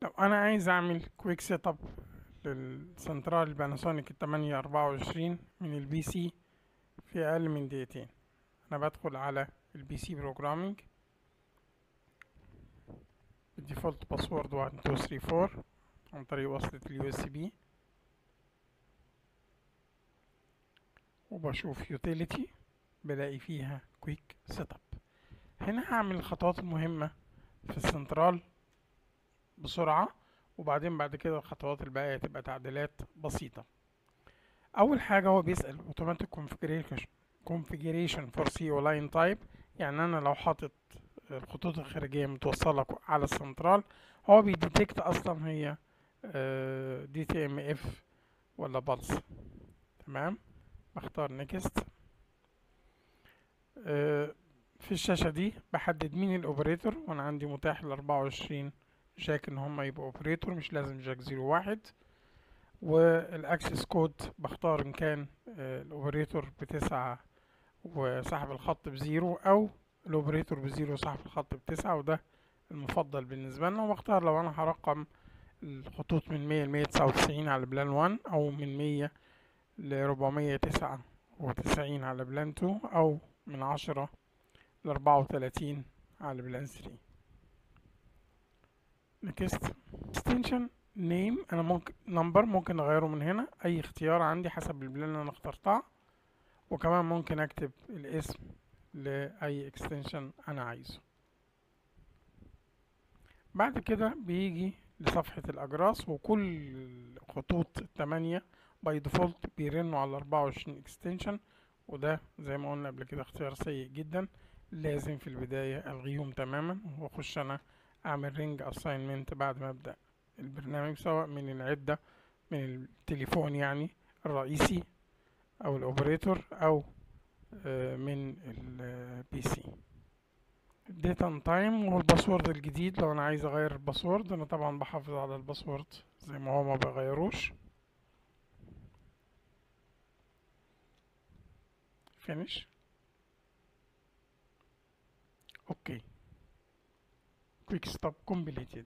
لو انا عايز اعمل كويك سيت اب للسنترال الباناسونيك التمانية اربعة وعشرين من البي سي في اقل من دقيقتين انا بدخل على البي سي بروجرامينج الديفولت باسورد واحد اتنين تلاتة فور عن طريق وصلة اليو اس بي وبشوف يوتيليتي بلاقي فيها كويك سيت اب هنا هعمل الخطوات المهمة في السنترال بسرعة وبعدين بعد كده الخطوات الباقية تبقى تعديلات بسيطة أول حاجة هو بيسأل automatic configuration configuration for CO line type يعني أنا لو حاطط الخطوط الخارجية متوصلة على السنترال هو بيديتكت أصلا هي دي تي ام اف ولا بلس تمام بختار نيكست في الشاشة دي بحدد مين الاوبريتور وانا عندي متاح الاربعة وعشرين جاك ان هما يبقوا اوبريتور مش لازم جاك زيرو واحد والاكسس كود بختار ان كان الاوبريتور بتسعة وسحب الخط بزيرو او الاوبريتور بزيرو وسحب الخط بتسعة وده المفضل بالنسبة لنا وبختار لو انا هرقم الخطوط من مية لمية تسعة وتسعين على بلان وان او من مية لربعمية تسعة وتسعين على بلان تو او من عشرة لأربعة وتلاتين على بلان ثري نكست extension name انا ممكن نمبر ممكن اغيره من هنا اي اختيار عندي حسب البلان اللي انا اخترتها وكمان ممكن اكتب الاسم لاي اكستنشن انا عايزه بعد كده بيجي لصفحة الاجراس وكل خطوط التمانية باي ديفولت بيرنوا على اربعة وعشرين اكستنشن وده زي ما قلنا قبل كده اختيار سيء جدا لازم في البداية الغيهم تماما واخش انا اعمل رينج اساينمنت بعد ما ابدأ البرنامج سواء من العدة من التليفون يعني الرئيسي او الاوبريتور او من البي سي ديت ان تايم والباسورد الجديد لو انا عايز اغير الباسورد انا طبعا بحافظ على الباسورد زي ما هو ما بغيروش finish okay quick stop completed